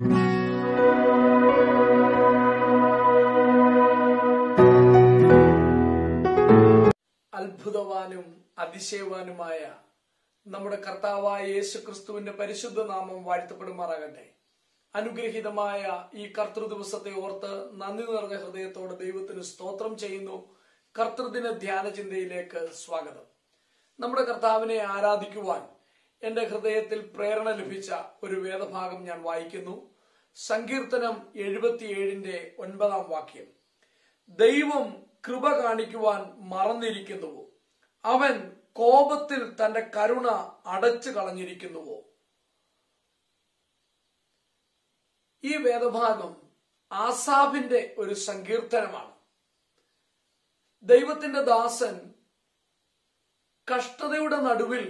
അത്ഭുതവാനും അതിശയവാനുമായ നമ്മുടെ കർത്താവായ യേശു ക്രിസ്തുവിന്റെ പരിശുദ്ധ നാമം വാഴ്ത്തപ്പെടുമാറാകട്ടെ അനുഗ്രഹീതമായ ഈ കർത്തൃ ദിവസത്തെ ഓർത്ത് നന്ദി നിറഞ്ഞ ഹൃദയത്തോടെ ദൈവത്തിന് സ്തോത്രം ചെയ്യുന്നു കർത്തൃദിന ധ്യാന ചിന്തയിലേക്ക് സ്വാഗതം നമ്മുടെ കർത്താവിനെ ആരാധിക്കുവാൻ എന്റെ ഹൃദയത്തിൽ പ്രേരണ ലഭിച്ച ഒരു വേദഭാഗം ഞാൻ വായിക്കുന്നു സങ്കീർത്തനം എഴുപത്തിയേഴിന്റെ ഒൻപതാം വാക്യം ദൈവം കൃപ കാണിക്കുവാൻ മറന്നിരിക്കുന്നുവോ അവൻ കോപത്തിൽ തന്റെ കരുണ അടച്ചു കളഞ്ഞിരിക്കുന്നുവോ ഈ വേദഭാഗം ആസാബിന്റെ ഒരു സങ്കീർത്തനമാണ് ദൈവത്തിന്റെ ദാസൻ കഷ്ടതയുടെ നടുവിൽ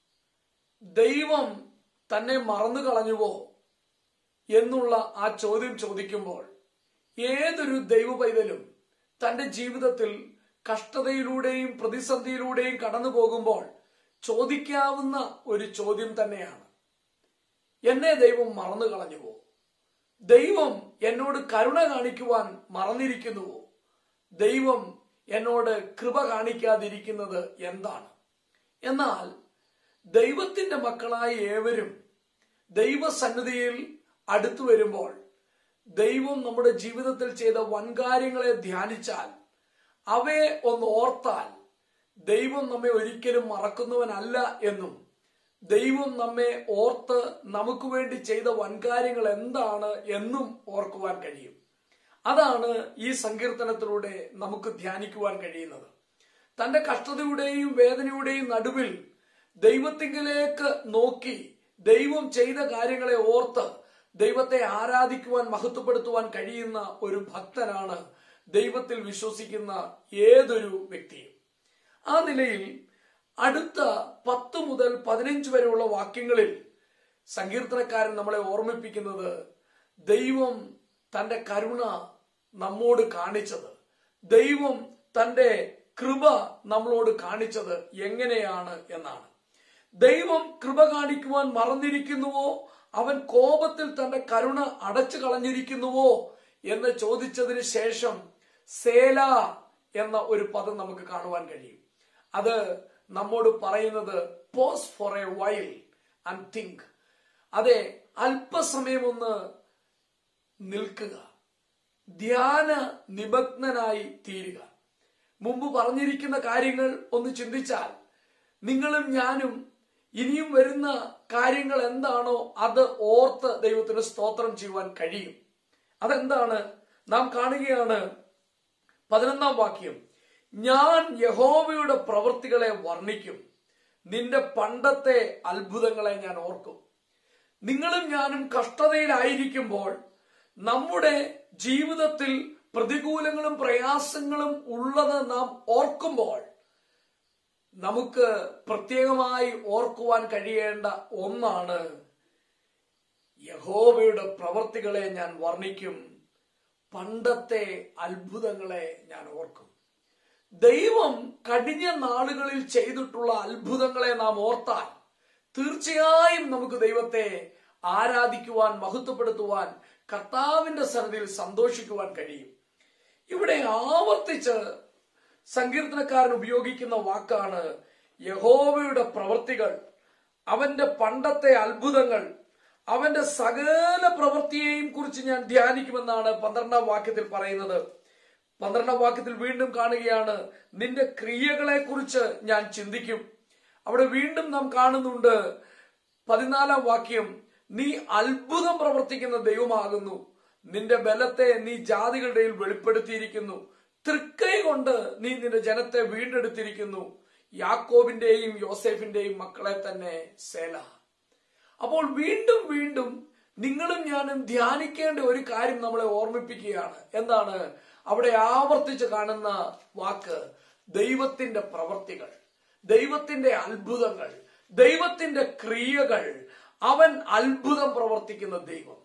ദൈവം തന്നെ മറന്നു കളഞ്ഞുവോ എന്നുള്ള ആ ചോദ്യം ചോദിക്കുമ്പോൾ ഏതൊരു ദൈവ പൈതലും തന്റെ ജീവിതത്തിൽ കഷ്ടതയിലൂടെയും പ്രതിസന്ധിയിലൂടെയും കടന്നു പോകുമ്പോൾ ചോദിക്കാവുന്ന ഒരു ചോദ്യം തന്നെയാണ് എന്നെ ദൈവം മറന്നു കളഞ്ഞുവോ ദൈവം എന്നോട് കരുണ കാണിക്കുവാൻ മറന്നിരിക്കുന്നുവോ ദൈവം എന്നോട് കൃപ കാണിക്കാതിരിക്കുന്നത് എന്താണ് എന്നാൽ ദൈവത്തിന്റെ മക്കളായ ഏവരും ദൈവസന്നിധിയിൽ അടുത്തു വരുമ്പോൾ ദൈവം നമ്മുടെ ജീവിതത്തിൽ ചെയ്ത വൻകാര്യങ്ങളെ ധ്യാനിച്ചാൽ അവയെ ഒന്ന് ഓർത്താൽ ദൈവം നമ്മെ ഒരിക്കലും മറക്കുന്നവനല്ല എന്നും ദൈവം നമ്മെ ഓർത്ത് നമുക്ക് വേണ്ടി ചെയ്ത വൻകാര്യങ്ങൾ എന്താണ് എന്നും ഓർക്കുവാൻ കഴിയും അതാണ് ഈ സങ്കീർത്തനത്തിലൂടെ നമുക്ക് ധ്യാനിക്കുവാൻ കഴിയുന്നത് തന്റെ കഷ്ടതയുടെയും വേദനയുടെയും നടുവിൽ ദൈവത്തിങ്കിലേക്ക് നോക്കി ദൈവം ചെയ്ത കാര്യങ്ങളെ ഓർത്ത് ദൈവത്തെ ആരാധിക്കുവാൻ മഹത്വപ്പെടുത്തുവാൻ കഴിയുന്ന ഒരു ഭക്തനാണ് ദൈവത്തിൽ വിശ്വസിക്കുന്ന ഏതൊരു വ്യക്തിയും ആ നിലയിൽ അടുത്ത പത്ത് മുതൽ പതിനഞ്ച് വരെയുള്ള വാക്യങ്ങളിൽ സങ്കീർത്തനക്കാരൻ നമ്മളെ ഓർമ്മിപ്പിക്കുന്നത് ദൈവം തന്റെ കരുണ നമ്മോട് കാണിച്ചത് ദൈവം തന്റെ കൃപ നമ്മളോട് കാണിച്ചത് എങ്ങനെയാണ് എന്നാണ് ദൈവം കൃപ കാണിക്കുവാൻ മറന്നിരിക്കുന്നുവോ അവൻ കോപത്തിൽ തന്റെ കരുണ അടച്ചു കളഞ്ഞിരിക്കുന്നുവോ എന്ന് ചോദിച്ചതിന് ശേഷം സേല എന്ന ഒരു പദം നമുക്ക് കാണുവാൻ കഴിയും അത് നമ്മോട് പറയുന്നത് pause for a while and think അതെ അല്പസമയം ഒന്ന് നിൽക്കുക ധ്യാന നിമഗ്നനായി തീരുക മുമ്പ് പറഞ്ഞിരിക്കുന്ന കാര്യങ്ങൾ ഒന്ന് ചിന്തിച്ചാൽ നിങ്ങളും ഞാനും ഇനിയും വരുന്ന കാര്യങ്ങൾ എന്താണോ അത് ഓർത്ത് ദൈവത്തിന് സ്തോത്രം ചെയ്യുവാൻ കഴിയും അതെന്താണ് നാം കാണുകയാണ് പതിനൊന്നാം വാക്യം ഞാൻ യഹോവയുടെ പ്രവൃത്തികളെ വർണ്ണിക്കും നിന്റെ പണ്ടത്തെ അത്ഭുതങ്ങളെ ഞാൻ ഓർക്കും നിങ്ങളും ഞാനും കഷ്ടതയിലായിരിക്കുമ്പോൾ നമ്മുടെ ജീവിതത്തിൽ പ്രതികൂലങ്ങളും പ്രയാസങ്ങളും ഉള്ളത് നാം ഓർക്കുമ്പോൾ നമുക്ക് പ്രത്യേകമായി ഓർക്കുവാൻ കഴിയേണ്ട ഒന്നാണ് യഹോവയുടെ പ്രവർത്തികളെ ഞാൻ വർണ്ണിക്കും പണ്ടത്തെ അത്ഭുതങ്ങളെ ഞാൻ ഓർക്കും ദൈവം കഴിഞ്ഞ നാളുകളിൽ ചെയ്തിട്ടുള്ള അത്ഭുതങ്ങളെ നാം ഓർത്താൽ തീർച്ചയായും നമുക്ക് ദൈവത്തെ ആരാധിക്കുവാൻ മഹത്വപ്പെടുത്തുവാൻ കർത്താവിന്റെ സന്നിധിയിൽ സന്തോഷിക്കുവാൻ കഴിയും ഇവിടെ ആവർത്തിച്ച് സങ്കീർത്തനക്കാരൻ ഉപയോഗിക്കുന്ന വാക്കാണ് യഹോവയുടെ പ്രവൃത്തികൾ അവന്റെ പണ്ടത്തെ അത്ഭുതങ്ങൾ അവന്റെ സകല പ്രവൃത്തിയെയും കുറിച്ച് ഞാൻ ധ്യാനിക്കുമെന്നാണ് പന്ത്രണ്ടാം വാക്യത്തിൽ പറയുന്നത് പന്ത്രണ്ടാം വാക്യത്തിൽ വീണ്ടും കാണുകയാണ് നിന്റെ ക്രിയകളെ കുറിച്ച് ഞാൻ ചിന്തിക്കും അവിടെ വീണ്ടും നാം കാണുന്നുണ്ട് പതിനാലാം വാക്യം നീ അത്ഭുതം പ്രവർത്തിക്കുന്ന ദൈവമാകുന്നു നിന്റെ ബലത്തെ നീ ജാതികളുടെ വെളിപ്പെടുത്തിയിരിക്കുന്നു തൃക്കൈ കൊണ്ട് നീ നിന്റെ ജനത്തെ വീണ്ടെടുത്തിരിക്കുന്നു യാക്കോബിന്റെയും യോസെഫിന്റെയും മക്കളെ തന്നെ സേല അപ്പോൾ വീണ്ടും വീണ്ടും നിങ്ങളും ഞാനും ധ്യാനിക്കേണ്ട ഒരു കാര്യം നമ്മളെ ഓർമ്മിപ്പിക്കുകയാണ് എന്താണ് അവിടെ ആവർത്തിച്ച് കാണുന്ന വാക്ക് ദൈവത്തിന്റെ പ്രവർത്തികൾ ദൈവത്തിന്റെ അത്ഭുതങ്ങൾ ദൈവത്തിന്റെ ക്രിയകൾ അവൻ അത്ഭുതം പ്രവർത്തിക്കുന്ന ദൈവം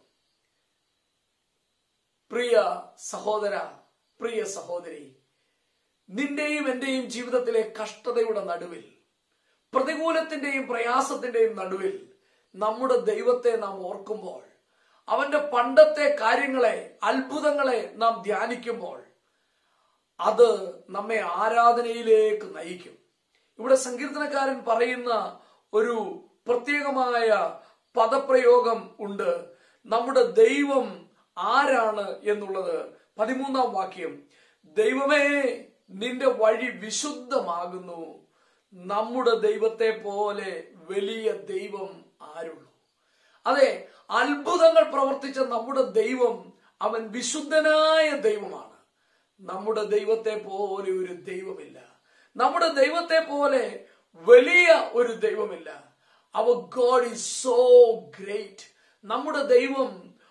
പ്രിയ സഹോദര പ്രിയ സഹോദരി നിന്റെയും എന്റെയും ജീവിതത്തിലെ കഷ്ടതയുടെ നടുവിൽ പ്രതികൂലത്തിന്റെയും പ്രയാസത്തിന്റെയും നടുവിൽ നമ്മുടെ ദൈവത്തെ നാം ഓർക്കുമ്പോൾ അവന്റെ പണ്ടത്തെ കാര്യങ്ങളെ അത്ഭുതങ്ങളെ നാം ധ്യാനിക്കുമ്പോൾ അത് നമ്മെ ആരാധനയിലേക്ക് നയിക്കും ഇവിടെ സങ്കീർത്തനക്കാരൻ പറയുന്ന ഒരു പ്രത്യേകമായ പദപ്രയോഗം ഉണ്ട് നമ്മുടെ ദൈവം ആരാണ് എന്നുള്ളത് പതിമൂന്നാം വാക്യം ദൈവമേ നിന്റെ വഴി വിശുദ്ധമാകുന്നു നമ്മുടെ ദൈവത്തെ പോലെ വലിയ ദൈവം ആരുള്ളൂ അതെ അത്ഭുതങ്ങൾ പ്രവർത്തിച്ച നമ്മുടെ ദൈവം അവൻ വിശുദ്ധനായ ദൈവമാണ് നമ്മുടെ ദൈവത്തെ പോലെ ഒരു ദൈവമില്ല നമ്മുടെ ദൈവത്തെ പോലെ വലിയ ഒരു ദൈവമില്ല അവർ ഗോഡ് ഈസ് സോ ഗ്രേറ്റ് നമ്മുടെ ദൈവം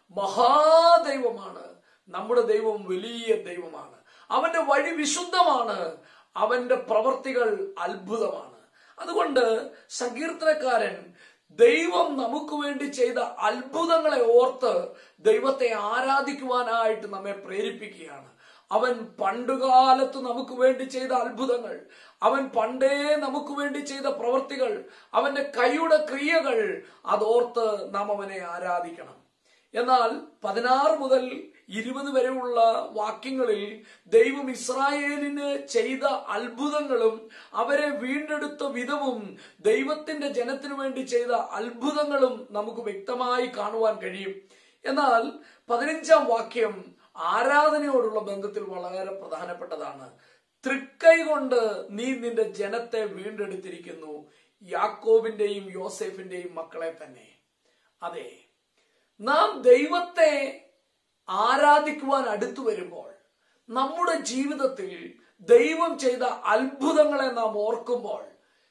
മഹാദൈവമാണ് നമ്മുടെ ദൈവം വലിയ ദൈവമാണ് അവന്റെ വഴി വിശുദ്ധമാണ് അവന്റെ പ്രവർത്തികൾ അത്ഭുതമാണ് അതുകൊണ്ട് സങ്കീർത്തനക്കാരൻ ദൈവം നമുക്ക് വേണ്ടി ചെയ്ത അത്ഭുതങ്ങളെ ഓർത്ത് ദൈവത്തെ ആരാധിക്കുവാനായിട്ട് നമ്മെ പ്രേരിപ്പിക്കുകയാണ് അവൻ പണ്ടുകാലത്ത് നമുക്ക് വേണ്ടി ചെയ്ത അത്ഭുതങ്ങൾ അവൻ പണ്ടേ നമുക്ക് വേണ്ടി ചെയ്ത പ്രവൃത്തികൾ അവന്റെ കൈയുടെ ക്രിയകൾ അതോർത്ത് നാം അവനെ ആരാധിക്കണം എന്നാൽ പതിനാറ് മുതൽ ഇരുപത് വരെയുള്ള വാക്യങ്ങളിൽ ദൈവം ഇസ്രായേലിന് ചെയ്ത അത്ഭുതങ്ങളും അവരെ വീണ്ടെടുത്ത വിധവും ദൈവത്തിന്റെ ജനത്തിനു വേണ്ടി ചെയ്ത അത്ഭുതങ്ങളും നമുക്ക് വ്യക്തമായി കാണുവാൻ കഴിയും എന്നാൽ പതിനഞ്ചാം വാക്യം ആരാധനയോടുള്ള ബന്ധത്തിൽ വളരെ പ്രധാനപ്പെട്ടതാണ് തൃക്കൈ കൊണ്ട് നീ നിന്റെ ജനത്തെ വീണ്ടെടുത്തിരിക്കുന്നു യാക്കോബിന്റെയും യോസെഫിന്റെയും മക്കളെ തന്നെ അതെ നാം ദൈവത്തെ ആരാധിക്കുവാൻ അടുത്തു വരുമ്പോൾ നമ്മുടെ ജീവിതത്തിൽ ദൈവം ചെയ്ത അത്ഭുതങ്ങളെ നാം ഓർക്കുമ്പോൾ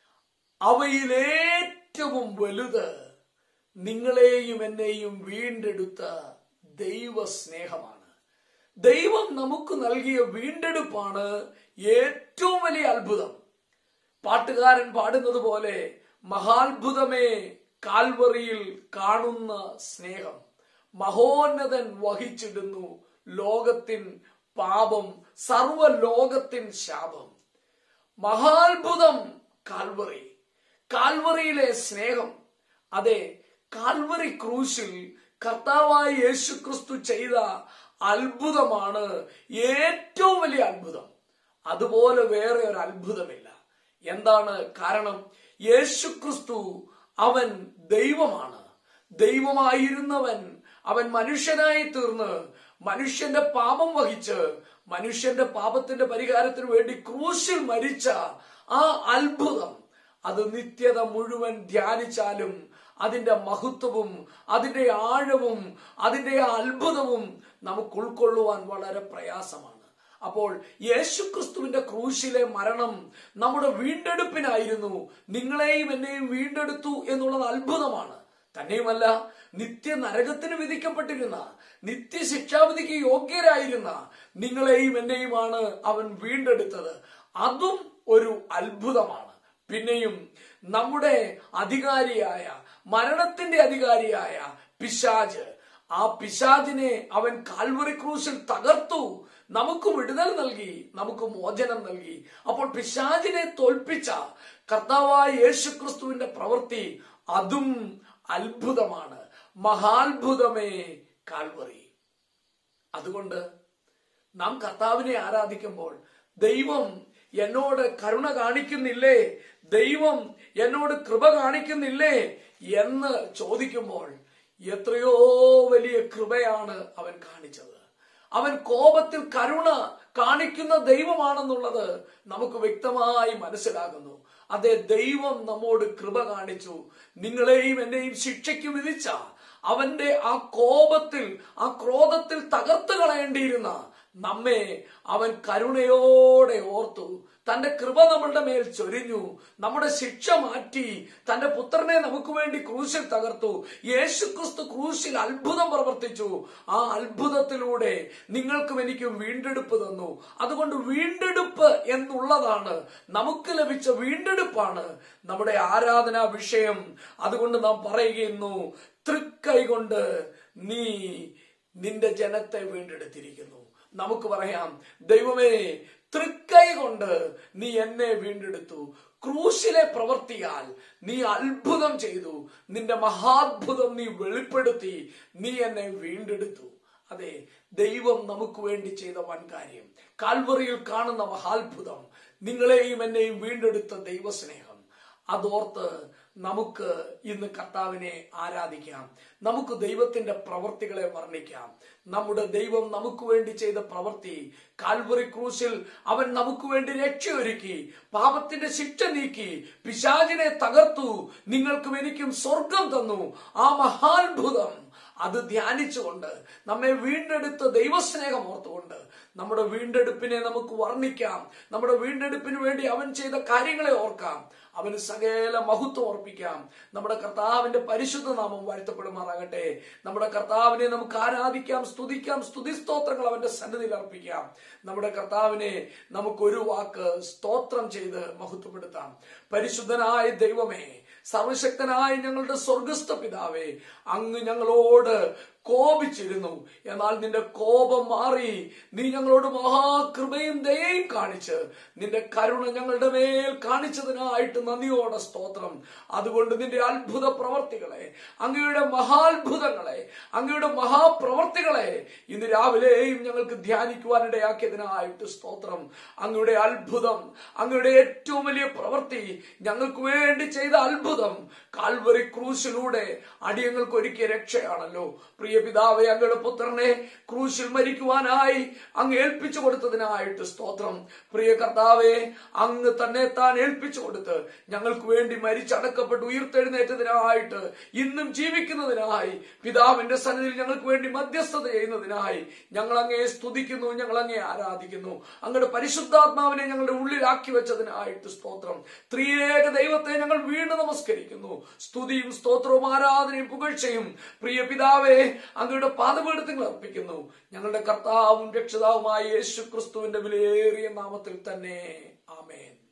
അവയിൽ ഏറ്റവും വലുത് നിങ്ങളെയും എന്നെയും വീണ്ടെടുത്ത ദൈവ സ്നേഹമാണ് ദൈവം നമുക്ക് നൽകിയ വീണ്ടെടുപ്പാണ് ഏറ്റവും വലിയ അത്ഭുതം പാട്ടുകാരൻ പാടുന്നത് പോലെ മഹാത്ഭുതമേ കാൽവറിയിൽ കാണുന്ന സ്നേഹം മഹോന്നതൻ വഹിച്ചിടുന്നു ലോകത്തിൻ പാപം സർവ ലോകത്തിൻ ശാപം മഹാത്ഭുതം കാൽവറി കാൽവറിയിലെ സ്നേഹം അതെ കാൽവറി ക്രൂശിൽ കർത്താവായ യേശു ക്രിസ്തു ചെയ്ത അത്ഭുതമാണ് ഏറ്റവും വലിയ അത്ഭുതം അതുപോലെ വേറെ ഒരു അത്ഭുതമില്ല എന്താണ് കാരണം യേശു ക്രിസ്തു അവൻ ദൈവമാണ് ദൈവമായിരുന്നവൻ അവൻ മനുഷ്യനായി തീർന്ന് മനുഷ്യന്റെ പാപം വഹിച്ച് മനുഷ്യന്റെ പാപത്തിന്റെ പരിഹാരത്തിന് വേണ്ടി ക്രൂശിൽ മരിച്ച ആ അത്ഭുതം അത് നിത്യത മുഴുവൻ ധ്യാനിച്ചാലും അതിന്റെ മഹത്വവും അതിന്റെ ആഴവും അതിന്റെ ആ അത്ഭുതവും നമുക്ക് ഉൾക്കൊള്ളുവാൻ വളരെ പ്രയാസമാണ് അപ്പോൾ യേശുക്രിസ്തുവിന്റെ ക്രൂശിലെ മരണം നമ്മുടെ വീണ്ടെടുപ്പിനായിരുന്നു നിങ്ങളെയും എന്നെയും വീണ്ടെടുത്തു എന്നുള്ളത് അത്ഭുതമാണ് തന്നെയുമല്ല നിത്യ നരകത്തിന് വിധിക്കപ്പെട്ടിരുന്ന നിത്യ ശിക്ഷാവിധിക്ക് യോഗ്യരായിരുന്ന നിങ്ങളെയും എന്നെയുമാണ് അവൻ വീണ്ടെടുത്തത് അതും ഒരു അത്ഭുതമാണ് പിന്നെയും നമ്മുടെ അധികാരിയായ മരണത്തിന്റെ അധികാരിയായ പിശാജ് ആ പിശാജിനെ അവൻ കാൽവറി ക്രൂശിൽ തകർത്തു നമുക്ക് വിടുതൽ നൽകി നമുക്ക് മോചനം നൽകി അപ്പോൾ പിശാജിനെ തോൽപ്പിച്ച കർത്താവായ യേശു ക്രിസ്തുവിന്റെ പ്രവൃത്തി അതും അത്ഭുതമാണ് മഹാത്ഭുതമേ കാൽവറി അതുകൊണ്ട് നാം കർത്താവിനെ ആരാധിക്കുമ്പോൾ ദൈവം എന്നോട് കരുണ കാണിക്കുന്നില്ലേ ദൈവം എന്നോട് കൃപ കാണിക്കുന്നില്ലേ എന്ന് ചോദിക്കുമ്പോൾ എത്രയോ വലിയ കൃപയാണ് അവൻ കാണിച്ചത് അവൻ കോപത്തിൽ കരുണ കാണിക്കുന്ന ദൈവമാണെന്നുള്ളത് നമുക്ക് വ്യക്തമായി മനസ്സിലാകുന്നു അതെ ദൈവം നമ്മോട് കൃപ കാണിച്ചു നിങ്ങളെയും എന്നെയും ശിക്ഷയ്ക്ക് വിധിച്ച അവന്റെ ആ കോപത്തിൽ ആ ക്രോധത്തിൽ തകർത്ത് കളയേണ്ടിയിരുന്ന നമ്മെ അവൻ കരുണയോടെ ഓർത്തു തന്റെ കൃപ നമ്മളുടെ മേൽ ചൊരിഞ്ഞു നമ്മുടെ ശിക്ഷ മാറ്റി തന്റെ പുത്രനെ നമുക്ക് വേണ്ടി ക്രൂശിൽ തകർത്തു യേശു ക്രിസ്തു ക്രൂശിൽ അത്ഭുതം പ്രവർത്തിച്ചു ആ അത്ഭുതത്തിലൂടെ നിങ്ങൾക്കും എനിക്കും വീണ്ടെടുപ്പ് തന്നു അതുകൊണ്ട് വീണ്ടെടുപ്പ് എന്നുള്ളതാണ് നമുക്ക് ലഭിച്ച വീണ്ടെടുപ്പാണ് നമ്മുടെ ആരാധനാ വിഷയം അതുകൊണ്ട് നാം പറയുന്നു തൃക്കൈ കൊണ്ട് നീ നിന്റെ ജനത്തെ വീണ്ടെടുത്തിരിക്കുന്നു നമുക്ക് പറയാം ദൈവമേ തൃക്കൈ കൊണ്ട് നീ എന്നെ വീണ്ടെടുത്തു ക്രൂശിലെ പ്രവർത്തിയാൽ നീ അത്ഭുതം ചെയ്തു നിന്റെ മഹാത്ഭുതം നീ വെളിപ്പെടുത്തി നീ എന്നെ വീണ്ടെടുത്തു അതെ ദൈവം നമുക്ക് വേണ്ടി ചെയ്ത വൻ കാര്യം കാൽവറിയിൽ കാണുന്ന മഹാത്ഭുതം നിങ്ങളെയും എന്നെയും വീണ്ടെടുത്ത ദൈവസ്നേഹം അതോർത്ത് നമുക്ക് ഇന്ന് കർത്താവിനെ ആരാധിക്കാം നമുക്ക് ദൈവത്തിന്റെ പ്രവർത്തികളെ വർണ്ണിക്കാം നമ്മുടെ ദൈവം നമുക്ക് വേണ്ടി ചെയ്ത പ്രവൃത്തി കാൽവറി ക്രൂശിൽ അവൻ നമുക്ക് വേണ്ടി രക്ഷയൊരുക്കി പാപത്തിന്റെ ശിക്ഷ നീക്കി പിശാചിനെ തകർത്തു നിങ്ങൾക്കും എനിക്കും സ്വർഗം തന്നു ആ മഹാത്ഭുതം അത് ധ്യാനിച്ചുകൊണ്ട് നമ്മെ വീണ്ടെടുത്ത ദൈവസ്നേഹം ഓർത്തുകൊണ്ട് നമ്മുടെ വീണ്ടെടുപ്പിനെ നമുക്ക് വർണ്ണിക്കാം നമ്മുടെ വീണ്ടെടുപ്പിന് വേണ്ടി അവൻ ചെയ്ത കാര്യങ്ങളെ ഓർക്കാം അവന് സകല മഹത്വം ഓർപ്പിക്കാം നമ്മുടെ കർത്താവിന്റെ പരിശുദ്ധ നാമം വാഴ്ത്തപ്പെടുമാറാകട്ടെ നമ്മുടെ കർത്താവിനെ നമുക്ക് ആരാധിക്കാം സ്തുതിക്കാം സ്തുതിസ്തോത്രങ്ങൾ അവന്റെ സന്നിധിയിൽ അർപ്പിക്കാം നമ്മുടെ കർത്താവിനെ നമുക്ക് ഒരു വാക്ക് സ്തോത്രം ചെയ്ത് മഹത്വപ്പെടുത്താം പരിശുദ്ധനായ ദൈവമേ സർവശക്തനായ ഞങ്ങളുടെ സ്വർഗസ്ഥ പിതാവേ അങ്ങ് ഞങ്ങളോട് കോപിച്ചിരുന്നു എന്നാൽ നിന്റെ കോപം മാറി നീ ഞങ്ങളോട് മഹാകൃപയും ദയയും കാണിച്ച് നിന്റെ കരുണ ഞങ്ങളുടെ മേൽ കാണിച്ചതിനായിട്ട് നന്ദിയോടെ സ്തോത്രം അതുകൊണ്ട് നിന്റെ അത്ഭുത പ്രവർത്തികളെ അങ്ങയുടെ മഹാത്ഭുതങ്ങളെ അങ്ങയുടെ മഹാപ്രവർത്തികളെ ഇന്ന് രാവിലെയും ഞങ്ങൾക്ക് ധ്യാനിക്കുവാനിടയാക്കിയതിനായിട്ട് സ്തോത്രം അങ്ങയുടെ അത്ഭുതം അങ്ങയുടെ ഏറ്റവും വലിയ പ്രവൃത്തി ഞങ്ങൾക്ക് വേണ്ടി ചെയ്ത അത്ഭുതം കാൽവറി ക്രൂശിലൂടെ അടിയങ്ങൾക്ക് ഒരുക്കിയ രക്ഷയാണല്ലോ പ്രിയ പിതാവെ അങ്ങയുടെ പുത്രനെ ക്രൂശിൽ മരിക്കുവാനായി അങ്ങ് ഏൽപ്പിച്ചു കൊടുത്തതിനായിട്ട് സ്തോത്രം പ്രിയ കർത്താവെ അങ്ങ് തന്നെ താൻ ഏൽപ്പിച്ചു കൊടുത്ത് ഞങ്ങൾക്ക് വേണ്ടി മരിച്ചടക്കപ്പെട്ട് ഉയർത്തെഴുന്നേറ്റതിനായിട്ട് ഇന്നും ജീവിക്കുന്നതിനായി പിതാവിന്റെ സന്നിധിയിൽ ഞങ്ങൾക്ക് വേണ്ടി മധ്യസ്ഥത ചെയ്യുന്നതിനായി ഞങ്ങൾ അങ്ങയെ സ്തുതിക്കുന്നു ഞങ്ങൾ അങ്ങയെ ആരാധിക്കുന്നു അങ്ങയുടെ പരിശുദ്ധാത്മാവിനെ ഞങ്ങളുടെ ഉള്ളിലാക്കി വെച്ചതിനായിട്ട് സ്തോത്രം ത്രിയേക ദൈവത്തെ ഞങ്ങൾ വീണ്ടും നമസ്കരിക്കുന്നു സ്തുതിയും സ്തോത്രവും ആരാധനയും പുകഴ്ചയും പ്രിയ പിതാവേ അങ്ങയുടെ പാദപീഠത്തിൽ അർപ്പിക്കുന്നു ഞങ്ങളുടെ കർത്താവും രക്ഷിതാവുമായ യേശു ക്രിസ്തുവിന്റെ വിലയേറിയ നാമത്തിൽ തന്നെ ആമേൻ